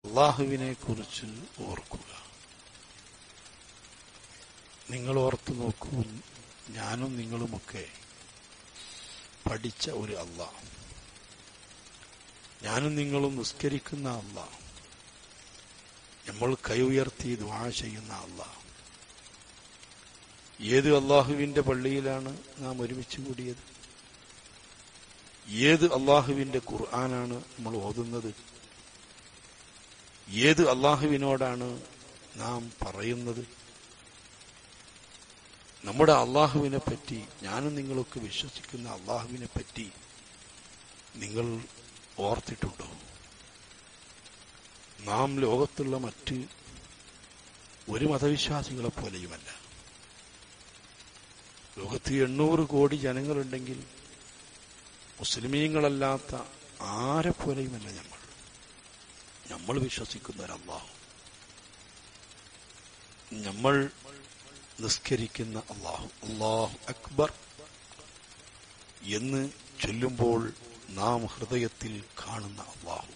അള്ളാഹുവിനെ കുറിച്ച് ഓർക്കുക നിങ്ങൾ ഓർത്തു നോക്കൂ ഞാനും നിങ്ങളുമൊക്കെ പഠിച്ച ഒരു അല്ല ഞാനും നിങ്ങളും നിസ്കരിക്കുന്ന അല്ല നമ്മൾ കൈ ഉയർത്തി ദ്വാ ചെയ്യുന്ന അല്ല ഏത് അള്ളാഹുവിന്റെ പള്ളിയിലാണ് നാം ഒരുമിച്ച് കൂടിയത് ഏത് അള്ളാഹുവിന്റെ ഖുർആനാണ് നമ്മൾ ഓതുന്നത് ഏത് അള്ളാഹുവിനോടാണ് നാം പറയുന്നത് നമ്മുടെ അള്ളാഹുവിനെ പറ്റി ഞാനും നിങ്ങളൊക്കെ വിശ്വസിക്കുന്ന അള്ളാഹുവിനെ പറ്റി നിങ്ങൾ ഓർത്തിട്ടുണ്ടോ നാം ലോകത്തുള്ള മറ്റ് ഒരു മതവിശ്വാസികളെ പോലെയുമല്ല ലോകത്ത് എണ്ണൂറ് കോടി ജനങ്ങളുണ്ടെങ്കിൽ മുസ്ലിമീങ്ങളല്ലാത്ത ആരെ പോലെയുമല്ല നമ്മൾ നമ്മൾ വിശ്വസിക്കുന്ന ഒരു അള്ളാഹു നമ്മൾ നിസ്കരിക്കുന്ന അള്ളാഹു അള്ളാഹു അക്ബർ എന്ന് ചൊല്ലുമ്പോൾ നാം ഹൃദയത്തിൽ കാണുന്ന അള്ളാഹു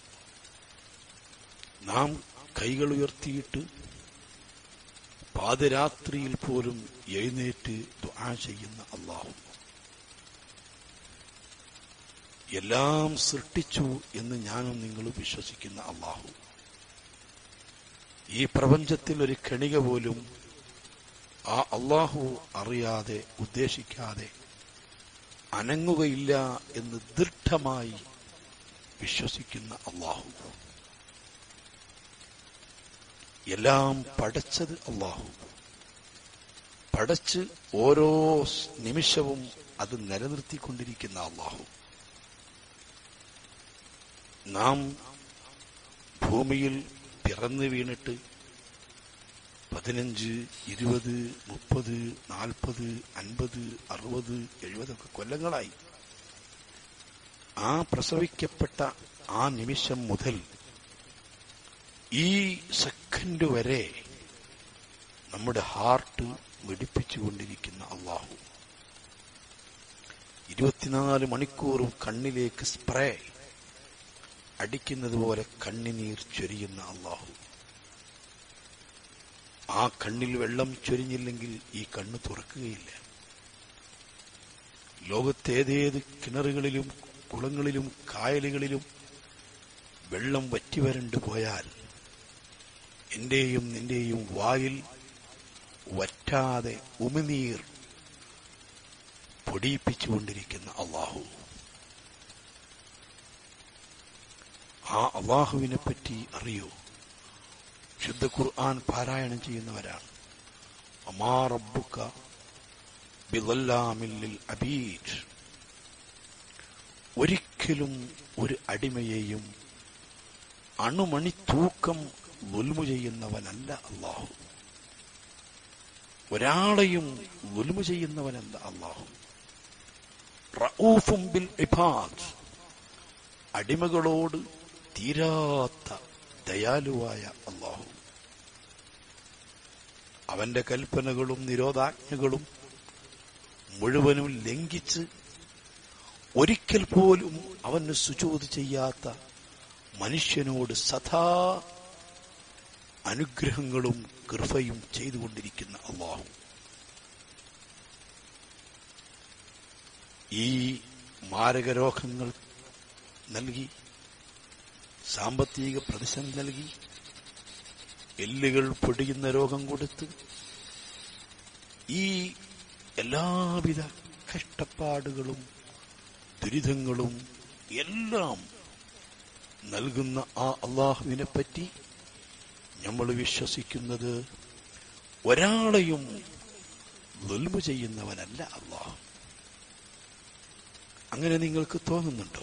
നാം കൈകൾ ഉയർത്തിയിട്ട് പാതിരാത്രിയിൽ പോലും എഴുന്നേറ്റ് ദുആ ചെയ്യുന്ന അള്ളാഹു എല്ലാം സൃഷ്ടിച്ചു എന്ന് ഞാനും നിങ്ങളും വിശ്വസിക്കുന്ന അള്ളാഹു ഈ പ്രപഞ്ചത്തിൽ ഒരു കണിക പോലും ആ അള്ളാഹു അറിയാതെ ഉദ്ദേശിക്കാതെ അനങ്ങുകയില്ല എന്ന് ദൃഢമായി വിശ്വസിക്കുന്ന അള്ളാഹു എല്ലാം പടച്ചത് അള്ളാഹു പടച്ച് ഓരോ നിമിഷവും അത് നിലനിർത്തിക്കൊണ്ടിരിക്കുന്ന അള്ളാഹു നാം ഭൂമിയിൽ പിറന്നു വീണിട്ട് പതിനഞ്ച് ഇരുപത് മുപ്പത് നാൽപ്പത് അൻപത് അറുപത് എഴുപതൊക്കെ കൊല്ലങ്ങളായി ആ പ്രസവിക്കപ്പെട്ട ആ നിമിഷം മുതൽ ഈ സെക്കൻഡ് വരെ നമ്മുടെ ഹാർട്ട് മിടിപ്പിച്ചുകൊണ്ടിരിക്കുന്ന അള്ളാഹു ഇരുപത്തിനാല് മണിക്കൂറും കണ്ണിലേക്ക് സ്പ്രേ അടിക്കുന്നത് പോലെ കണ്ണിനീർ ചൊരിയുന്ന അള്ളാഹു ആ കണ്ണിൽ വെള്ളം ചൊരിഞ്ഞില്ലെങ്കിൽ ഈ കണ്ണ് തുറക്കുകയില്ല ലോകത്തേതേത് കിണറുകളിലും കുളങ്ങളിലും കായലുകളിലും വെള്ളം വറ്റിവരണ്ടു പോയാൽ എന്റെയും നിന്റെയും വായിൽ വറ്റാതെ ഉമിനീർ പൊടിയിപ്പിച്ചുകൊണ്ടിരിക്കുന്ന അള്ളാഹു ആ അള്ളാഹുവിനെ പറ്റി അറിയോ ശുദ്ധ ഖുർആൻ പാരായണം ചെയ്യുന്നവരാണ് അമാ റബ്ബുക ബിളല്ലാമില്ലിൽ അബീദ് ഒരിക്കലും ഒരു അടിമയെയും അണുമണി തൂക്കം വുൽമു ചെയ്യുന്നവനല്ല അള്ളാഹു ഒരാളെയും വുൽമു ചെയ്യുന്നവനല്ല അള്ളാഹു റഊഫും ബിൽ ഇബാദ് അടിമകളോട് തീരാത്ത ദയാലുവായ അള്ളാഹു അവന്റെ കൽപ്പനകളും നിരോധാജ്ഞകളും മുഴുവനും ലംഘിച്ച് ഒരിക്കൽ പോലും അവന് സുചോത് ചെയ്യാത്ത മനുഷ്യനോട് സദാ അനുഗ്രഹങ്ങളും കൃപയും ചെയ്തുകൊണ്ടിരിക്കുന്ന അള്ളാഹു ഈ മാരകരോഗങ്ങൾ നൽകി സാമ്പത്തിക പ്രതിസന്ധി നൽകി എല്ലുകൾ പൊടിയുന്ന രോഗം കൊടുത്ത് ഈ എല്ലാവിധ കഷ്ടപ്പാടുകളും ദുരിതങ്ങളും എല്ലാം നൽകുന്ന ആ അള്ളാഹുവിനെ പറ്റി നമ്മൾ വിശ്വസിക്കുന്നത് ഒരാളെയും ദുൽമ ചെയ്യുന്നവനല്ല അള്ളാഹു അങ്ങനെ നിങ്ങൾക്ക് തോന്നുന്നുണ്ടോ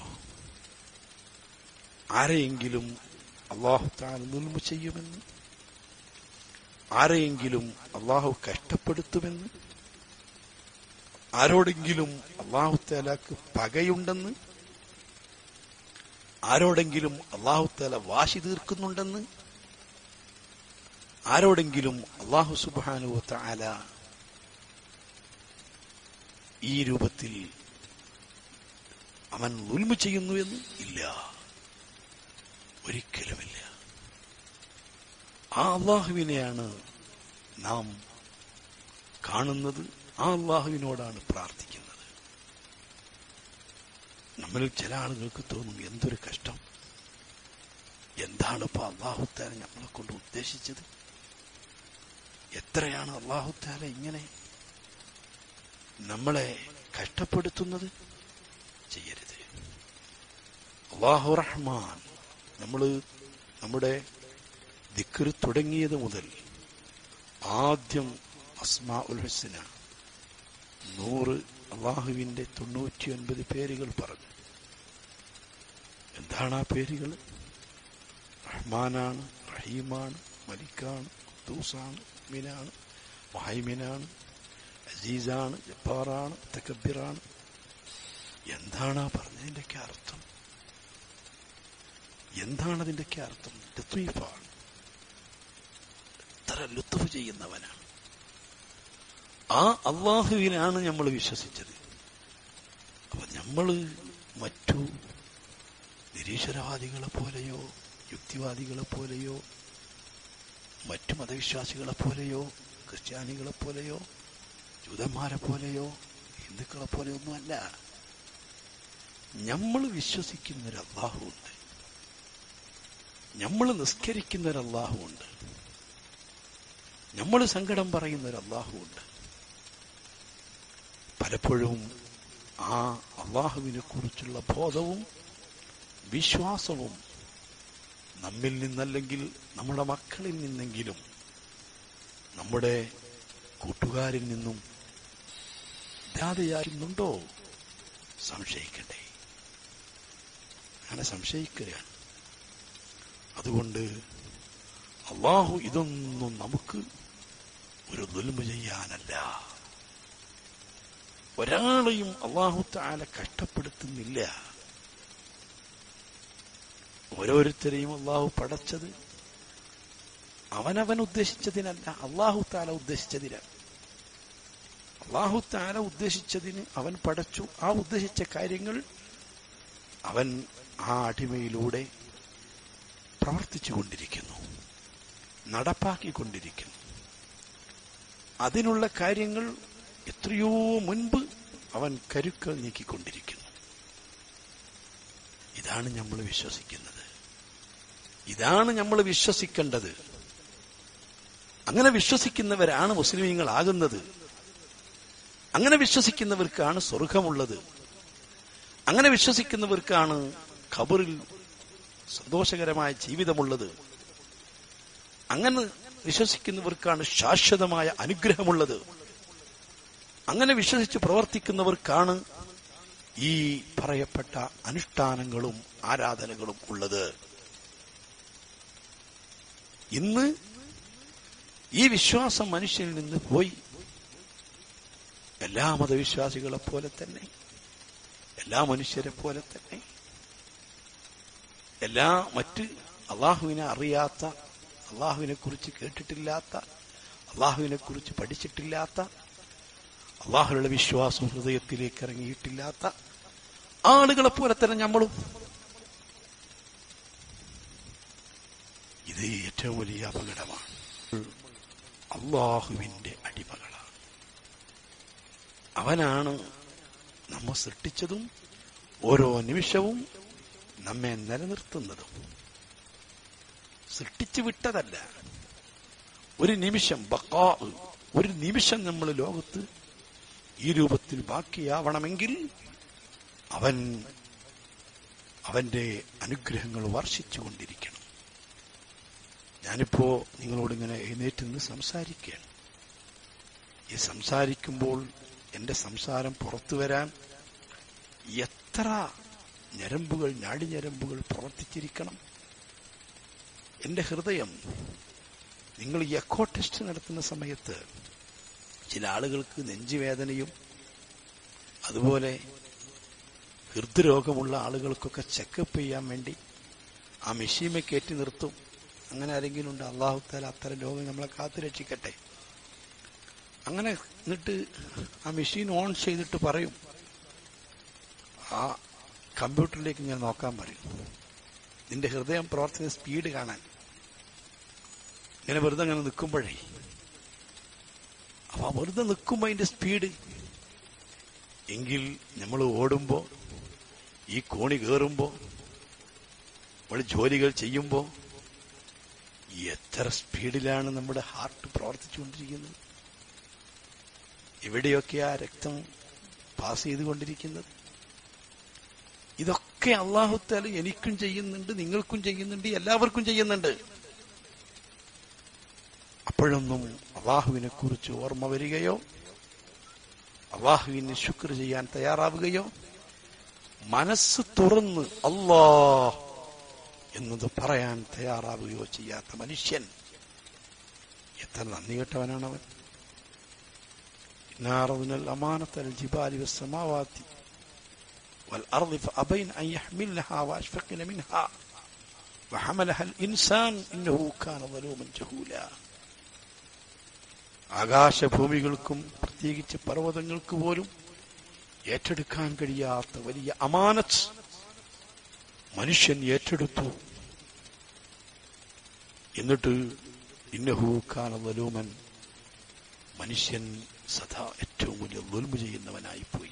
ആരെയെങ്കിലും അള്ളാഹു താൻ ദുൽമ ചെയ്യുമെന്ന് ആരെയെങ്കിലും അള്ളാഹു കഷ്ടപ്പെടുത്തുമെന്ന് ആരോടെങ്കിലും അള്ളാഹു താലാക്ക് പകയുണ്ടെന്ന് ആരോടെങ്കിലും അള്ളാഹു താല വാശി തീർക്കുന്നുണ്ടെന്ന് ആരോടെങ്കിലും അള്ളാഹു സുബാനു താല ഈ രൂപത്തിൽ അവൻ ഉൽമ ചെയ്യുന്നു എന്ന് ഇല്ല ഒരിക്കലുമില്ല ആ അള്ളാഹുവിനെയാണ് നാം കാണുന്നത് ആ അള്ളാഹുവിനോടാണ് പ്രാർത്ഥിക്കുന്നത് നമ്മളിൽ ചില ആളുകൾക്ക് തോന്നും എന്തൊരു കഷ്ടം എന്താണ് ഇപ്പൊ അള്ളാഹുത്താല നമ്മളെ കൊണ്ട് ഉദ്ദേശിച്ചത് എത്രയാണ് അള്ളാഹുത്താല ഇങ്ങനെ നമ്മളെ കഷ്ടപ്പെടുത്തുന്നത് ചെയ്യരുത് അള്ളാഹു റഹ്മാൻ നമ്മൾ നമ്മുടെ ദിക്കറ് തുടങ്ങിയത് മുതൽ ആദ്യം അസ്മാ ഉൽ ഹുസ്ന നൂറ് അള്ളാഹുവിന്റെ തൊണ്ണൂറ്റി ഒൻപത് പേരുകൾ പറഞ്ഞു എന്താണ് ആ പേരുകൾ റഹ്മാനാണ് റഹീമാണ് മലിക്കാണ് ഖുദ്ദൂസാണ് മിനാണ് മഹൈമിനാണ് അസീസാണ് ജബ്ബാറാണ് തക്കബിറാണ് എന്താണ് ആ പറഞ്ഞതിന്റെയൊക്കെ അർത്ഥം എന്താണ് അതിന്റെയൊക്കെ അർത്ഥം ലത്തീഫാണ് എത്ര ലുത്തുഫ് ചെയ്യുന്നവനാണ് ആ അള്ളാഹുവിനാണ് നമ്മൾ വിശ്വസിച്ചത് അപ്പൊ നമ്മൾ മറ്റു നിരീശ്വരവാദികളെ പോലെയോ യുക്തിവാദികളെ പോലെയോ മറ്റു മതവിശ്വാസികളെ പോലെയോ ക്രിസ്ത്യാനികളെ പോലെയോ ജൂതന്മാരെ പോലെയോ ഹിന്ദുക്കളെ പോലെയോ ഒന്നുമല്ല നമ്മൾ വിശ്വസിക്കുന്ന ഒരു അള്ളാഹുണ്ട് നമ്മൾ നിസ്കരിക്കുന്ന ഒരു അള്ളാഹുണ്ട് നമ്മൾ സങ്കടം പറയുന്ന ഒരു അള്ളാഹുണ്ട് പലപ്പോഴും ആ അള്ളാഹുവിനെ കുറിച്ചുള്ള ബോധവും വിശ്വാസവും നമ്മിൽ നിന്നല്ലെങ്കിൽ നമ്മുടെ മക്കളിൽ നിന്നെങ്കിലും നമ്മുടെ കൂട്ടുകാരിൽ നിന്നും ഇല്ലാതെയായിരുന്നുണ്ടോ സംശയിക്കട്ടെ അങ്ങനെ സംശയിക്കുകയാണ് അതുകൊണ്ട് അള്ളാഹു ഇതൊന്നും നമുക്ക് ഒരു ദുൽമ ചെയ്യാനല്ല ഒരാളെയും അള്ളാഹു താല കഷ്ടപ്പെടുത്തുന്നില്ല ഓരോരുത്തരെയും അള്ളാഹു പടച്ചത് അവനവൻ ഉദ്ദേശിച്ചതിനല്ല അള്ളാഹു താല ഉദ്ദേശിച്ചതിനാണ് അള്ളാഹു താല ഉദ്ദേശിച്ചതിന് അവൻ പടച്ചു ആ ഉദ്ദേശിച്ച കാര്യങ്ങൾ അവൻ ആ അടിമയിലൂടെ പ്രവർത്തിച്ചുകൊണ്ടിരിക്കുന്നു നടപ്പാക്കിക്കൊണ്ടിരിക്കുന്നു അതിനുള്ള കാര്യങ്ങൾ എത്രയോ മുൻപ് അവൻ കരുക്കൾ നീക്കിക്കൊണ്ടിരിക്കുന്നു ഇതാണ് നമ്മൾ വിശ്വസിക്കുന്നത് ഇതാണ് നമ്മൾ വിശ്വസിക്കേണ്ടത് അങ്ങനെ വിശ്വസിക്കുന്നവരാണ് മുസ്ലിമീങ്ങളാകുന്നത് അങ്ങനെ വിശ്വസിക്കുന്നവർക്കാണ് സ്വർഗമുള്ളത് അങ്ങനെ വിശ്വസിക്കുന്നവർക്കാണ് ഖബറിൽ സന്തോഷകരമായ ജീവിതമുള്ളത് അങ്ങനെ വിശ്വസിക്കുന്നവർക്കാണ് ശാശ്വതമായ അനുഗ്രഹമുള്ളത് അങ്ങനെ വിശ്വസിച്ച് പ്രവർത്തിക്കുന്നവർക്കാണ് ഈ പറയപ്പെട്ട അനുഷ്ഠാനങ്ങളും ആരാധനകളും ഉള്ളത് ഇന്ന് ഈ വിശ്വാസം മനുഷ്യനിൽ നിന്ന് പോയി എല്ലാ മതവിശ്വാസികളെ പോലെ തന്നെ എല്ലാ മനുഷ്യരെ പോലെ തന്നെ എല്ലാ മറ്റ് അള്ളാഹുവിനെ അറിയാത്ത അള്ളാഹുവിനെ കുറിച്ച് കേട്ടിട്ടില്ലാത്ത അള്ളാഹുവിനെ കുറിച്ച് പഠിച്ചിട്ടില്ലാത്ത അള്ളാഹുലുള്ള വിശ്വാസം ഹൃദയത്തിലേക്ക് ഇറങ്ങിയിട്ടില്ലാത്ത ആളുകളെ പോലെ തന്നെ നമ്മളും ഇത് ഏറ്റവും വലിയ അപകടമാണ് അള്ളാഹുവിന്റെ അടിമകളാണ് അവനാണ് നമ്മെ സൃഷ്ടിച്ചതും ഓരോ നിമിഷവും നമ്മെ നിലനിർത്തുന്നതും സൃഷ്ടിച്ചു വിട്ടതല്ല ഒരു നിമിഷം ബക്കാ ഒരു നിമിഷം നമ്മൾ ലോകത്ത് ഈ രൂപത്തിൽ ബാക്കിയാവണമെങ്കിൽ അവൻ അവന്റെ അനുഗ്രഹങ്ങൾ വർഷിച്ചുകൊണ്ടിരിക്കണം ഞാനിപ്പോ നിങ്ങളോട് ഇങ്ങനെ എഴുന്നേറ്റ് നിന്ന് സംസാരിക്കുകയാണ് ഈ സംസാരിക്കുമ്പോൾ എന്റെ സംസാരം പുറത്തു വരാൻ എത്ര ഞരമ്പുകൾ ഞാടിഞരമ്പുകൾ പ്രവർത്തിച്ചിരിക്കണം എന്റെ ഹൃദയം നിങ്ങൾ ഈ എക്കോ ടെസ്റ്റ് നടത്തുന്ന സമയത്ത് ചില ആളുകൾക്ക് നെഞ്ചുവേദനയും അതുപോലെ ഹൃദ്രോഗമുള്ള ആളുകൾക്കൊക്കെ ചെക്കപ്പ് ചെയ്യാൻ വേണ്ടി ആ മെഷീമെ കയറ്റി നിർത്തും അങ്ങനെ ആരെങ്കിലും ഉണ്ട് അള്ളാഹുത്താല അത്തരം രോഗം നമ്മളെ കാത്തു രക്ഷിക്കട്ടെ അങ്ങനെ എന്നിട്ട് ആ മെഷീൻ ഓൺ ചെയ്തിട്ട് പറയും ആ കമ്പ്യൂട്ടറിലേക്ക് ഇങ്ങനെ നോക്കാൻ പറയും നിന്റെ ഹൃദയം പ്രവർത്തിക്കുന്ന സ്പീഡ് കാണാൻ ഇങ്ങനെ വെറുതെ അങ്ങനെ നിൽക്കുമ്പോഴേ അപ്പൊ ആ വെറുതെ നിൽക്കുമ്പോ അതിന്റെ സ്പീഡ് എങ്കിൽ നമ്മൾ ഓടുമ്പോ ഈ കോണി കയറുമ്പോ നമ്മൾ ജോലികൾ ചെയ്യുമ്പോ എത്ര സ്പീഡിലാണ് നമ്മുടെ ഹാർട്ട് പ്രവർത്തിച്ചുകൊണ്ടിരിക്കുന്നത് എവിടെയൊക്കെയാ രക്തം പാസ് ചെയ്തുകൊണ്ടിരിക്കുന്നത് ഇതൊക്കെ അള്ളാഹുത്താല എനിക്കും ചെയ്യുന്നുണ്ട് നിങ്ങൾക്കും ചെയ്യുന്നുണ്ട് എല്ലാവർക്കും ചെയ്യുന്നുണ്ട് അപ്പോഴൊന്നും അള്ളാഹുവിനെ കുറിച്ച് ഓർമ്മ വരികയോ അള്ളാഹുവിന് ശുക്ർ ചെയ്യാൻ തയ്യാറാവുകയോ മനസ്സ് തുറന്ന് അല്ലാ എന്നത് പറയാൻ തയ്യാറാവുകയോ ചെയ്യാത്ത മനുഷ്യൻ എത്ര നന്ദി കെട്ടവനാണവൻ ഇന്നാറതിനൽ അമാനത്തൽ ജിബാലി വസ്സമാവാത്തി والأرض فأبين أن يحملنها وأشفقن منها وحملها الإنسان إنه كان ظلوما جهولا ആകാശഭൂമികൾക്കും പ്രത്യേകിച്ച് പർവ്വതങ്ങൾക്ക് പോലും ഏറ്റെടുക്കാൻ കഴിയാത്ത വലിയ അമാനത്ത് മനുഷ്യൻ ഏറ്റെടുത്തു എന്നിട്ട് ഇന്നഹു ഖാന വലൂമൻ മനുഷ്യൻ സദാ ഏറ്റവും വലിയ ദുൽമ ചെയ്യുന്നവനായിപ്പോയി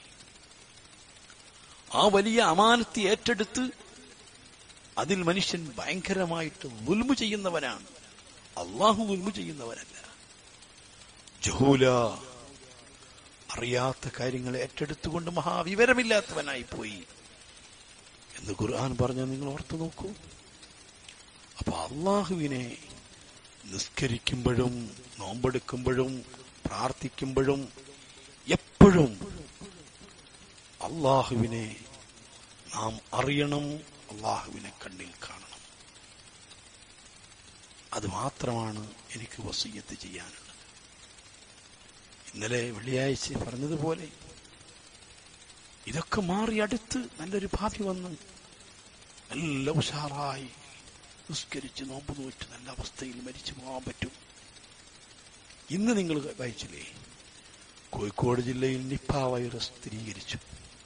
ആ വലിയ അമാനത്ത് ഏറ്റെടുത്ത് അതിൽ മനുഷ്യൻ ഭയങ്കരമായിട്ട് ദുൽമ ചെയ്യുന്നവനാണ് അള്ളാഹു ദുൽമ ചെയ്യുന്നവനല്ല ജഹൂല അറിയാത്ത കാര്യങ്ങൾ ഏറ്റെടുത്തുകൊണ്ട് മഹാവിവരമില്ലാത്തവനായി പോയി എന്ന് ഖുർആൻ പറഞ്ഞ നിങ്ങൾ ഓർത്തു നോക്കൂ അപ്പൊ അള്ളാഹുവിനെ നിസ്കരിക്കുമ്പോഴും നോമ്പെടുക്കുമ്പോഴും പ്രാർത്ഥിക്കുമ്പോഴും എപ്പോഴും അള്ളാഹുവിനെ നാം അറിയണം അള്ളാഹുവിനെ കണ്ണിൽ കാണണം അത് മാത്രമാണ് എനിക്ക് വസീയത്ത് ചെയ്യാനുള്ളത് ഇന്നലെ വെള്ളിയാഴ്ച പറഞ്ഞതുപോലെ ഇതൊക്കെ മാറി അടുത്ത് നല്ലൊരു ഭാവി വന്ന് നല്ല ഉഷാറായി നിസ്കരിച്ച് നോമ്പ് നോറ്റ് നല്ല അവസ്ഥയിൽ മരിച്ചു പോകാൻ പറ്റും ഇന്ന് നിങ്ങൾ വായിച്ചില്ലേ കോഴിക്കോട് ജില്ലയിൽ നിപ്പ വൈറസ് സ്ഥിരീകരിച്ചു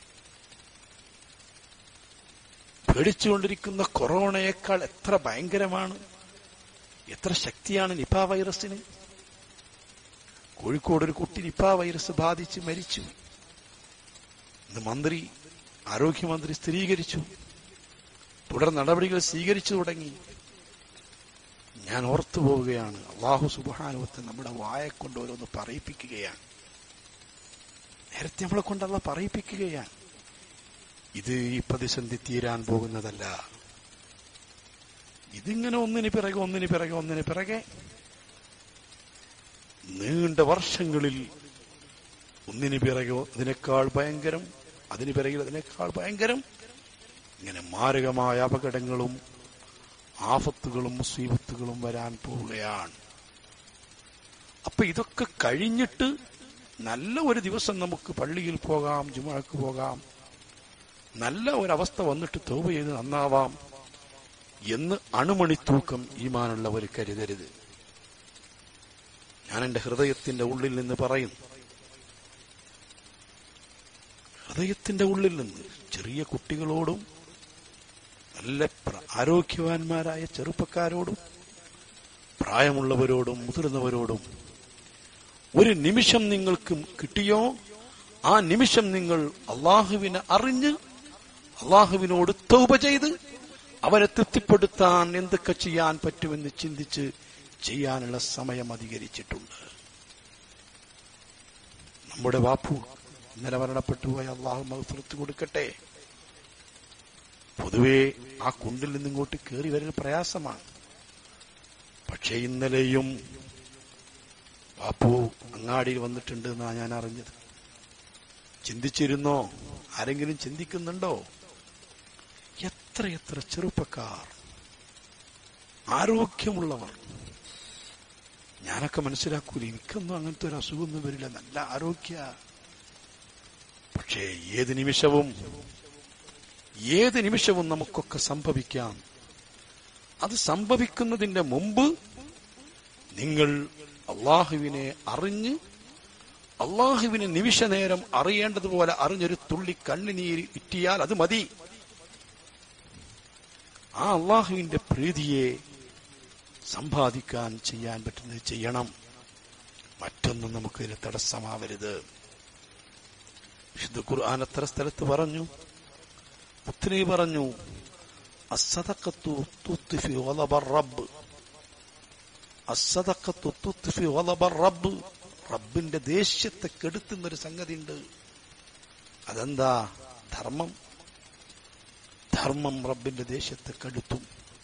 പേടിച്ചുകൊണ്ടിരിക്കുന്ന കൊറോണയേക്കാൾ എത്ര ഭയങ്കരമാണ് എത്ര ശക്തിയാണ് നിപ്പ വൈറസിന് കോഴിക്കോട് ഒരു കുട്ടി നിപ്പ വൈറസ് ബാധിച്ച് മരിച്ചു ഇന്ന് മന്ത്രി ആരോഗ്യമന്ത്രി സ്ഥിരീകരിച്ചു തുടർ നടപടികൾ സ്വീകരിച്ചു തുടങ്ങി ഞാൻ ഓർത്തു പോവുകയാണ് അള്ളാഹു സുബാനുവത്തെ നമ്മുടെ വായെ കൊണ്ട് ഓരോന്ന് പറയിപ്പിക്കുകയാണ് നേരത്തെ നമ്മളെ കൊണ്ട് അല്ല പറയിപ്പിക്കുകയാണ് ഇത് ഈ പ്രതിസന്ധി തീരാൻ പോകുന്നതല്ല ഇതിങ്ങനെ ഒന്നിന് പിറകെ ഒന്നിന് പിറകെ ഒന്നിന് പിറകെ നീണ്ട വർഷങ്ങളിൽ ഒന്നിന് പിറകെ അതിനേക്കാൾ ഭയങ്കരം അതിന് പിറകിൽ അതിനേക്കാൾ ഭയങ്കരം ഇങ്ങനെ മാരകമായ അപകടങ്ങളും ആഫത്തുകളും മുസീബത്തുകളും വരാൻ പോവുകയാണ് അപ്പൊ ഇതൊക്കെ കഴിഞ്ഞിട്ട് നല്ല ഒരു ദിവസം നമുക്ക് പള്ളിയിൽ പോകാം ജുമാക്ക് പോകാം നല്ല ഒരവസ്ഥ വന്നിട്ട് തോപ ചെയ്ത് നന്നാവാം എന്ന് അണുമണിത്തൂക്കം ഈമാനുള്ളവർ കരുതരുത് ഞാൻ എന്റെ ഹൃദയത്തിന്റെ ഉള്ളിൽ നിന്ന് പറയും ഹൃദയത്തിന്റെ ഉള്ളിൽ നിന്ന് ചെറിയ കുട്ടികളോടും നല്ല പ്ര- ആരോഗ്യവാന്മാരായ ചെറുപ്പക്കാരോടും പ്രായമുള്ളവരോടും മുതിർന്നവരോടും ഒരു നിമിഷം നിങ്ങൾക്ക് കിട്ടിയോ ആ നിമിഷം നിങ്ങൾ അള്ളാഹുവിനെ അറിഞ്ഞ് അള്ളാഹുവിനോട് തൗബ ചെയ്ത് അവരെ തൃപ്തിപ്പെടുത്താൻ എന്തൊക്കെ ചെയ്യാൻ പറ്റുമെന്ന് ചിന്തിച്ച് ചെയ്യാനുള്ള സമയം അധികരിച്ചിട്ടുണ്ട് നമ്മുടെ വാപ്പു ഇന്നലെ മരണപ്പെട്ടുപോയ അള്ളാഹു മഹഫുറത്ത് കൊടുക്കട്ടെ പൊതുവെ ആ കുണ്ടിൽ നിന്നിങ്ങോട്ട് കയറി വരൽ പ്രയാസമാണ് പക്ഷെ ഇന്നലെയും ബാപ്പു അങ്ങാടിയിൽ വന്നിട്ടുണ്ട് എന്നാ ഞാൻ അറിഞ്ഞത് ചിന്തിച്ചിരുന്നോ ആരെങ്കിലും ചിന്തിക്കുന്നുണ്ടോ എത്രയെത്ര ചെറുപ്പക്കാർ ആരോഗ്യമുള്ളവർ ഞാനൊക്കെ മനസ്സിലാക്കൂല എനിക്കൊന്നും അങ്ങനത്തെ ഒരു അസുഖമൊന്നും വരില്ല നല്ല ആരോഗ്യ പക്ഷേ ഏത് നിമിഷവും ഏത് നിമിഷവും നമുക്കൊക്കെ സംഭവിക്കാം അത് സംഭവിക്കുന്നതിന്റെ മുമ്പ് നിങ്ങൾ അള്ളാഹുവിനെ അറിഞ്ഞ് അള്ളാഹുവിനെ നിമിഷ നേരം അറിയേണ്ടതുപോലെ അറിഞ്ഞൊരു തുള്ളി കണ്ണുനീര് ഇറ്റിയാൽ അത് മതി ആ അള്ളാഹുവിന്റെ പ്രീതിയെ സമ്പാദിക്കാൻ ചെയ്യാൻ പറ്റുന്നത് ചെയ്യണം മറ്റൊന്നും നമുക്കിതിന് തടസ്സമാവരുത് വിശുദ്ധ ഖുർആൻ എത്ര സ്ഥലത്ത് പറഞ്ഞു മുത്തനബി പറഞ്ഞു അസദക്കത്തു തുത്ഫി ഗളബർ റബ്ബ് അസദക്കത്തു തുത്ഫി ഗളബർ റബ്ബ് റബ്ബിന്റെ ദേഷ്യത്തെ കെടുത്തുന്ന ഒരു സംഗതി ഉണ്ട് അതെന്താ ധർമ്മം ധർമ്മം റബ്ബിന്റെ ദേഷ്യത്തെ കെടുത്തും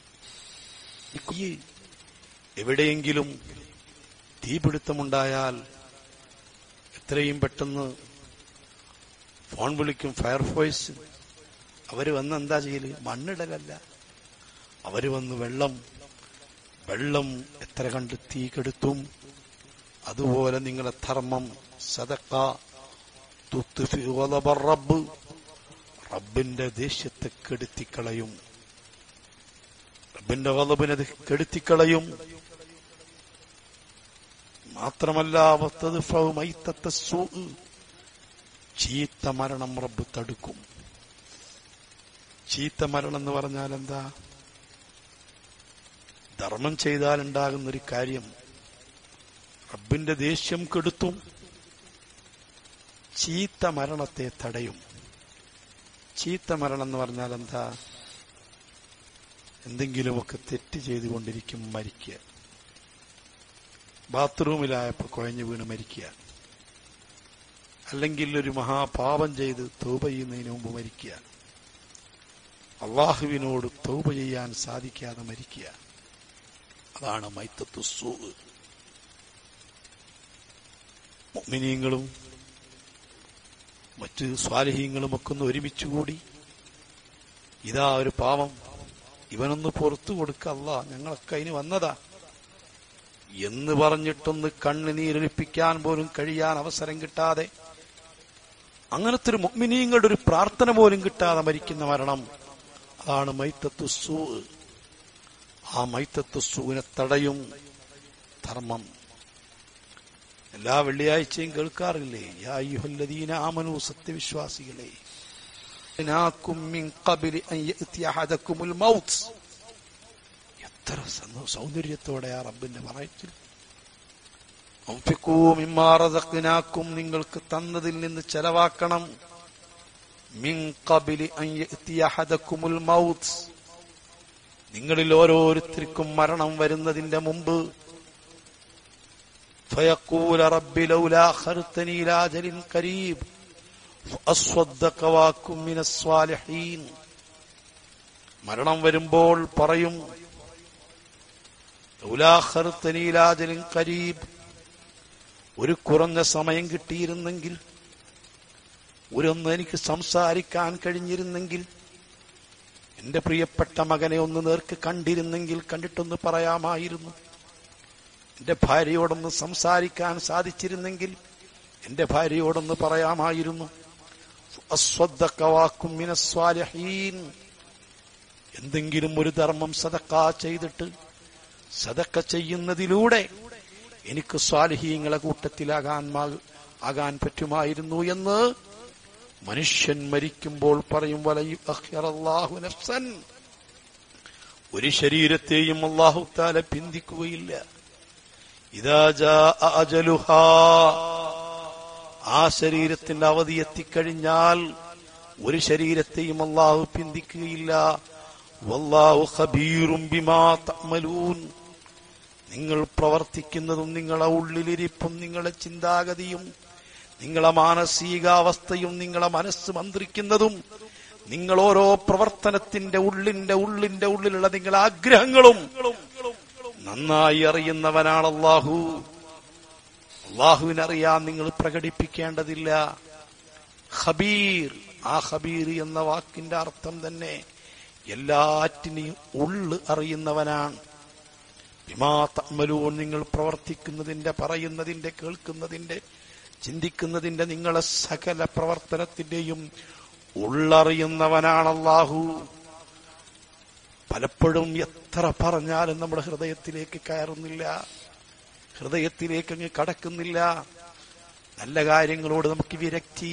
ഈ എവിടെയെങ്കിലും തീപിടുത്തമുണ്ടായാൽ എത്രയും പെട്ടെന്ന് ഫോൺ വിളിക്കും ഫയർഫോഴ്സ് അവര് വന്ന് എന്താ ചെയ്യല് മണ്ണിടലല്ല അവര് വന്ന് വെള്ളം വെള്ളം എത്ര കണ്ട് തീ കെടുത്തും അതുപോലെ നിങ്ങളെ ധർമ്മം സദക്ക തുത്തുഫി ഗളബർ റബ്ബ് റബ്ബിന്റെ ദേഷ്യത്തെ കെടുത്തിക്കളയും റബ്ബിന്റെ വലബിനെ കെടുത്തിക്കളയും മാത്രമല്ല വത്തദ്ഫഉ മൈത്തത്ത സൂഅ്. ചീത്ത മരണം റബ്ബ് തടുക്കും ചീത്ത മരണം എന്ന് പറഞ്ഞാൽ എന്താ ധർമ്മം ചെയ്താൽ ഉണ്ടാകുന്ന ഒരു കാര്യം റബ്ബിന്റെ ദേഷ്യം കെടുത്തും ചീത്ത മരണത്തെ തടയും ചീത്ത മരണം എന്ന് പറഞ്ഞാൽ എന്താ എന്തെങ്കിലുമൊക്കെ തെറ്റ് ചെയ്തുകൊണ്ടിരിക്കും മരിക്കുക ബാത്റൂമിലായപ്പോ കുഴഞ്ഞു വീണ് മരിക്കുക അല്ലെങ്കിൽ ഒരു മഹാപാപം ചെയ്ത് തൗബ ചെയ്യുന്നതിന് മുമ്പ് മരിക്കുക അള്ളാഹുവിനോട് തൗബ ചെയ്യാൻ സാധിക്കാതെ മരിക്കുക അതാണ് മൈത്തത്തു സൂ മുഅ്മിനീങ്ങളും മറ്റ് സ്വാലഹീങ്ങളും ഒക്കെ ഒന്ന് ഒരുമിച്ചുകൂടി ഇതാ ഒരു പാവം ഇവനൊന്ന് പുറത്തു കൊടുക്കല്ല ഞങ്ങളൊക്കെ അതിന് വന്നതാ എന്ന് പറഞ്ഞിട്ടൊന്ന് കണ്ണുനീരൊലിപ്പിക്കാൻ പോലും കഴിയാൻ അവസരം കിട്ടാതെ അങ്ങനത്തെ ഒരു മുഗ്മിനീങ്ങളുടെ ഒരു പ്രാർത്ഥന പോലും കിട്ടാതെ മരിക്കുന്ന മരണം അതാണ് മൈത്തത്തു സൂ ആ മൈത്തത്തു സൂവിനെ തടയും ധർമ്മം എല്ലാ വെള്ളിയാഴ്ചയും കേൾക്കാറില്ലേ യാ അയ്യുഹല്ലദീന ആമനു സത്യവിശ്വാസികളെ നാക്കും മിൻ ഖബലി അൻ യഅതി അഹദകുമുൽ മൗത്ത് എത്ര സന്തോ- സൗന്ദര്യത്തോടെ ആ റബ്ബിന്റെ പറയത്തിൽ അൻഫിഖൂ മിമ്മാ റസഖ്നാക്കും നിങ്ങൾക്ക് തന്നതിൽ നിന്ന് ചെലവാക്കണം മിൻ ഖബലി അൻ യഅതി അഹദകുമുൽ മൗത്ത് നിങ്ങളിൽ ഓരോരുത്തർക്കും മരണം വരുന്നതിന്റെ മുമ്പ് فيقول رب لولا أخرتني إلى أجل قريب فأصدق واكن من الصالحين മരണം വരുമ്പോൾ പറയും ലൗലാ അഖർതനി ഇലാ അജലിൻ ഖരീബ് ഒരു കുറഞ്ഞ സമയം കിട്ടിയിരുന്നെങ്കിൽ ഒരൊന്ന് എനിക്ക് സംസാരിക്കാൻ കഴിഞ്ഞിരുന്നെങ്കിൽ എന്റെ പ്രിയപ്പെട്ട മകനെ ഒന്ന് നേർക്ക് കണ്ടിരുന്നെങ്കിൽ കണ്ടിട്ടൊന്ന് പറയാമായിരുന്നു എന്റെ ഭാര്യയോടൊന്ന് സംസാരിക്കാൻ സാധിച്ചിരുന്നെങ്കിൽ എന്റെ ഭാര്യയോടൊന്ന് പറയാമായിരുന്നു അസ്വദ്ദഖ വാക്കും മിനസ്വാലിഹീൻ. എന്തെങ്കിലും ഒരു ധർമ്മം സദക്ക ചെയ്തിട്ട് സദക്ക ചെയ്യുന്നതിലൂടെ എനിക്ക് സ്വാലിഹീങ്ങളെ കൂട്ടത്തിലാകാൻ മാ- ആകാൻ പറ്റുമായിരുന്നു എന്ന് മനുഷ്യൻ മരിക്കുമ്പോൾ പറയും വലയു അഖ്യറല്ലാഹു നഫ്സൻ ഒരു ശരീരത്തെയും അള്ളാഹു താല പിന്തിക്കുകയില്ല ഇതാ ജാഅ അജലുഹാ ആ ശരീരത്തിന്റെ അവധി എത്തിക്കഴിഞ്ഞാൽ ഒരു ശരീരത്തെയും അള്ളാഹു പിന്തിക്കുകയില്ല വല്ലാഹു ഖബീറും ബിമാ തഅമലൂൻ നിങ്ങൾ പ്രവർത്തിക്കുന്നതും നിങ്ങളെ ഉള്ളിലിരിപ്പും നിങ്ങളെ ചിന്താഗതിയും നിങ്ങളെ മാനസികാവസ്ഥയും നിങ്ങളെ മനസ്സ് മന്ത്രിക്കുന്നതും നിങ്ങൾ ഓരോ പ്രവർത്തനത്തിന്റെ ഉള്ളിന്റെ ഉള്ളിന്റെ ഉള്ളിലുള്ള നിങ്ങളെ ആഗ്രഹങ്ങളും നന്നായി അറിയുന്നവനാണ് അള്ളാഹു അള്ളാഹുവിനറിയാൻ നിങ്ങൾ പ്രകടിപ്പിക്കേണ്ടതില്ല ഖബീർ ആ ഖബീർ എന്ന വാക്കിന്റെ അർത്ഥം തന്നെ എല്ലാറ്റിനെയും ഉള്ള് അറിയുന്നവനാണ് ബിമാ തഅമലൂൻ നിങ്ങൾ പ്രവർത്തിക്കുന്നതിന്റെ പറയുന്നതിന്റെ കേൾക്കുന്നതിന്റെ ചിന്തിക്കുന്നതിന്റെ നിങ്ങളെ സകല പ്രവർത്തനത്തിന്റെയും ഉള്ളറിയുന്നവനാണ് അള്ളാഹു പലപ്പോഴും എത്ര പറഞ്ഞാലും നമ്മുടെ ഹൃദയത്തിലേക്ക് കയറുന്നില്ല ഹൃദയത്തിലേക്ക് അങ്ങ് കടക്കുന്നില്ല നല്ല കാര്യങ്ങളോട് നമുക്ക് വിരക്തി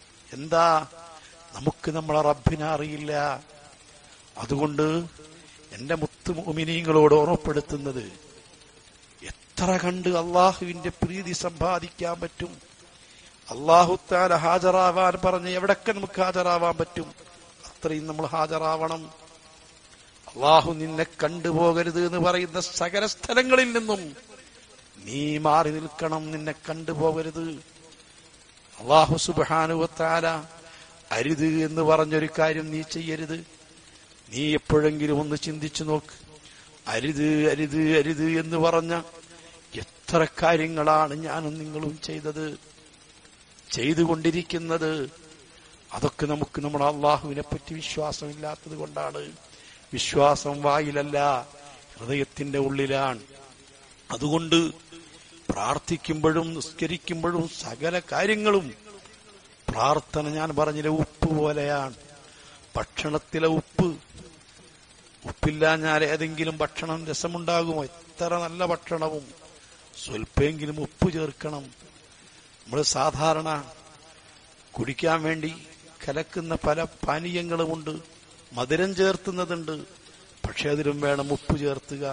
എന്താ നമുക്ക് നമ്മളെ റബ്ബിനെ അറിയില്ല അതുകൊണ്ട് എന്റെ മുത്തു മുമിനീങ്ങളോട് ഓർമ്മപ്പെടുത്തുന്നത് എത്ര കണ്ട് അള്ളാഹുവിന്റെ പ്രീതി സമ്പാദിക്കാൻ പറ്റും അള്ളാഹുത്താല ഹാജരാവാൻ പറഞ്ഞ് എവിടൊക്കെ നമുക്ക് ഹാജരാവാൻ പറ്റും അത്രയും നമ്മൾ ഹാജരാവണം അള്ളാഹു നിന്നെ കണ്ടുപോകരുത് എന്ന് പറയുന്ന സകല സ്ഥലങ്ങളിൽ നിന്നും നീ മാറി നിൽക്കണം നിന്നെ കണ്ടുപോകരുത് അള്ളാഹു സുബാനുവത്താല അരുത് എന്ന് പറഞ്ഞൊരു കാര്യം നീ ചെയ്യരുത് നീ എപ്പോഴെങ്കിലും ഒന്ന് ചിന്തിച്ചു നോക്ക് അരുത് അരുത് അരുത് എന്ന് പറഞ്ഞ എത്ര കാര്യങ്ങളാണ് ഞാനും നിങ്ങളും ചെയ്തത് ചെയ്തുകൊണ്ടിരിക്കുന്നത് അതൊക്കെ നമുക്ക് നമ്മുടെ അള്ളാഹുവിനെ പറ്റി വിശ്വാസമില്ലാത്തത് കൊണ്ടാണ് വിശ്വാസം വായിലല്ല ഹൃദയത്തിന്റെ ഉള്ളിലാണ് അതുകൊണ്ട് പ്രാർത്ഥിക്കുമ്പോഴും നിസ്കരിക്കുമ്പോഴും സകല കാര്യങ്ങളും പ്രാർത്ഥന ഞാൻ പറഞ്ഞില്ല ഉപ്പ് പോലെയാണ് ഭക്ഷണത്തിലെ ഉപ്പ് ഉപ്പില്ലാഞ്ഞാൽ ഏതെങ്കിലും ഭക്ഷണം രസമുണ്ടാകുമോ എത്ര നല്ല ഭക്ഷണവും സ്വൽപ്പെങ്കിലും ഉപ്പ് ചേർക്കണം നമ്മൾ സാധാരണ കുടിക്കാൻ വേണ്ടി കലക്കുന്ന പല പാനീയങ്ങളുമുണ്ട് മധുരം ചേർത്തുന്നതുണ്ട് പക്ഷെ അതിലും വേണം ഉപ്പ് ചേർത്തുക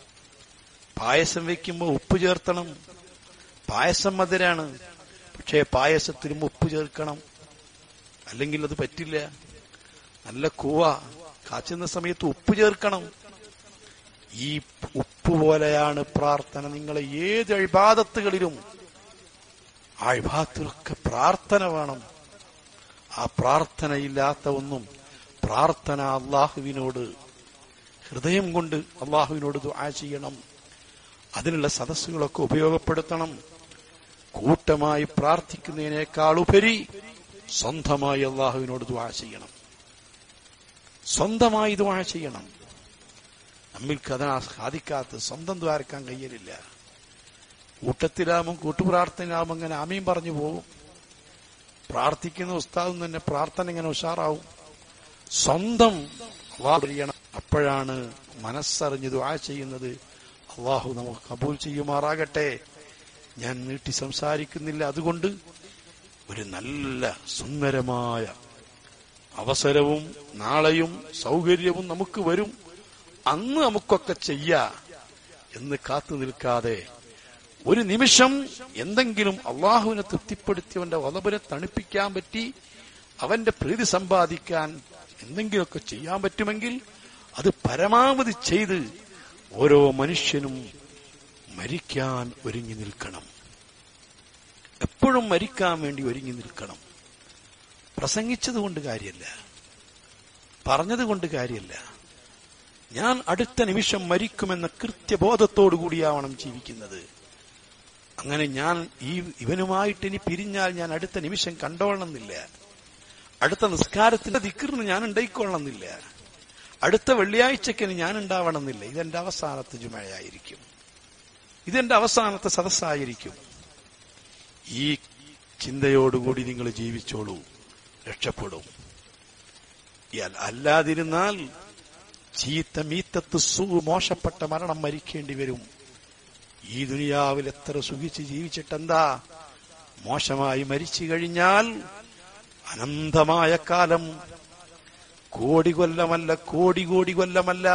പായസം വെക്കുമ്പോൾ ഉപ്പ് ചേർത്തണം പായസം മധുരാണ് പക്ഷേ പായസത്തിലും ഉപ്പ് ചേർക്കണം അല്ലെങ്കിൽ അത് പറ്റില്ല നല്ല കൂവ കാച്ചുന്ന സമയത്ത് ഉപ്പ് ചേർക്കണം ഈ ഉപ്പ് പോലെയാണ് പ്രാർത്ഥന നിങ്ങളെ ഏത് അഴിബാദത്തുകളിലും ആ അഴിബാദത്തിലൊക്കെ പ്രാർത്ഥന വേണം ആ പ്രാർത്ഥനയില്ലാത്ത ഒന്നും പ്രാർത്ഥന അള്ളാഹുവിനോട് ഹൃദയം കൊണ്ട് അള്ളാഹുവിനോട് ദുആ ചെയ്യണം അതിനുള്ള സദസ്സുകളൊക്കെ ഉപയോഗപ്പെടുത്തണം കൂട്ടമായി പ്രാർത്ഥിക്കുന്നതിനേക്കാൾ ഉപരി സ്വന്തമായി അള്ളാഹുവിനോട് ദുആ ചെയ്യണം സ്വന്തമായി ദുആ ചെയ്യണം നമ്മൾക്ക് അതിനാ സാധിക്കാത്ത സ്വന്തം ദ്വാരക്കാൻ കഴിയലില്ല കൂട്ടത്തിലാകുമ്പോൾ കൂട്ടുപ്രാർത്ഥനയാകുമ്പോൾ അങ്ങനെ ആമീൻ പറഞ്ഞു പോകും പ്രാർത്ഥിക്കുന്ന ഉസ്താദും തന്നെ പ്രാർത്ഥന ഇങ്ങനെ ഉഷാറാവും സ്വന്തം അള്ളാഹു ചെയ്യണം അപ്പോഴാണ് മനസ്സറിഞ്ഞ് ദുആ ചെയ്യുന്നത് അള്ളാഹു നമുക്ക് കബൂൽ ചെയ്യുമാറാകട്ടെ ഞാൻ നീട്ടി സംസാരിക്കുന്നില്ല അതുകൊണ്ട് ഒരു നല്ല സുന്ദരമായ അവസരവും നാളെയും സൗകര്യവും നമുക്ക് വരും അന്ന് നമുക്കൊക്കെ ചെയ്യാ എന്ന് കാത്തു നിൽക്കാതെ ഒരു നിമിഷം എന്തെങ്കിലും അള്ളാഹുവിനെ തൃപ്തിപ്പെടുത്തിയവന്റെ വലപുരെ തണുപ്പിക്കാൻ പറ്റി അവന്റെ പ്രീതി സമ്പാദിക്കാൻ എന്തെങ്കിലുമൊക്കെ ചെയ്യാൻ പറ്റുമെങ്കിൽ അത് പരമാവധി ചെയ്ത് ഓരോ മനുഷ്യനും മരിക്കാൻ ഒരുങ്ങി നിൽക്കണം എപ്പോഴും മരിക്കാൻ വേണ്ടി ഒരുങ്ങി നിൽക്കണം പ്രസംഗിച്ചത് കൊണ്ട് കാര്യമല്ല പറഞ്ഞത് കൊണ്ട് കാര്യമല്ല ഞാൻ അടുത്ത നിമിഷം മരിക്കുമെന്ന കൃത്യബോധത്തോടു കൂടിയാവണം ജീവിക്കുന്നത് അങ്ങനെ ഞാൻ ഈ ഇവനുമായിട്ട് ഇനി പിരിഞ്ഞാൽ ഞാൻ അടുത്ത നിമിഷം കണ്ടോളണമെന്നില്ല അടുത്ത നിസ്കാരത്തിന്റെ ദിക്കറിന് ഞാൻ ഉണ്ടായിക്കൊള്ളണമെന്നില്ല അടുത്ത വെള്ളിയാഴ്ചക്കിന് ഞാൻ ഉണ്ടാവണമെന്നില്ല ഇതെന്റെ അവസാനത്തെ ജുമഴയായിരിക്കും ഇതെന്റെ അവസാനത്തെ സദസ്സായിരിക്കും ഈ ചിന്തയോടുകൂടി നിങ്ങൾ ജീവിച്ചോളൂ രക്ഷപ്പെടും ഇയാൾ അല്ലാതിരുന്നാൽ ചീത്ത മീത്തത്ത് സു മോശപ്പെട്ട മരണം മരിക്കേണ്ടി വരും ഈ ദുനിയാവിൽ എത്ര സുഖിച്ച് ജീവിച്ചിട്ടെന്താ മോശമായി മരിച്ചു കഴിഞ്ഞാൽ അനന്തമായ കാലം കോടി കൊല്ലമല്ല കോടി കോടി കൊല്ലമല്ല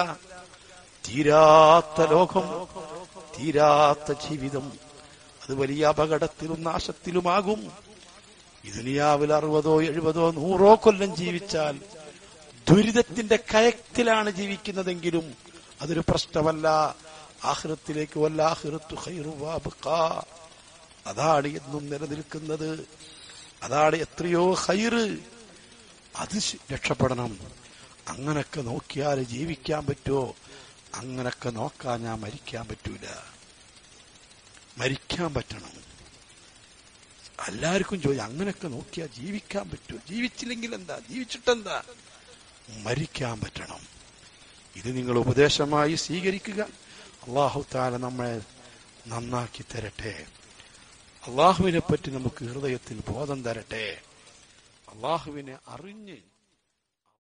തീരാത്ത ലോകം തീരാത്ത ജീവിതം അത് വലിയ അപകടത്തിലും നാശത്തിലുമാകും ഈ ദുനിയാവിൽ അറുപതോ എഴുപതോ നൂറോ കൊല്ലം ജീവിച്ചാൽ ദുരിതത്തിന്റെ കയത്തിലാണ് ജീവിക്കുന്നതെങ്കിലും അതൊരു പ്രശ്നമല്ല ആഹൃത്തിലേക്ക് വല്ലാഹൃത്തു അതാണ് എന്നും നിലനിൽക്കുന്നത് അതാണ് എത്രയോ ഹൈറ് അത് രക്ഷപ്പെടണം അങ്ങനൊക്കെ നോക്കിയാൽ ജീവിക്കാൻ പറ്റുമോ അങ്ങനൊക്കെ നോക്കാൻ ഞാൻ മരിക്കാൻ പറ്റൂല മരിക്കാൻ പറ്റണം എല്ലാവർക്കും ചോദിച്ചു അങ്ങനൊക്കെ നോക്കിയാൽ ജീവിക്കാൻ പറ്റുമോ ജീവിച്ചില്ലെങ്കിൽ എന്താ ജീവിച്ചിട്ടെന്താ മരിക്കാൻ പറ്റണം ഇത് നിങ്ങൾ ഉപദേശമായി സ്വീകരിക്കുക അള്ളാഹു താല നമ്മളെ നന്നാക്കി തരട്ടെ അള്ളാഹുവിനെ പറ്റി നമുക്ക് ഹൃദയത്തിൽ ബോധം തരട്ടെ അള്ളാഹുവിനെ അറിഞ്ഞ്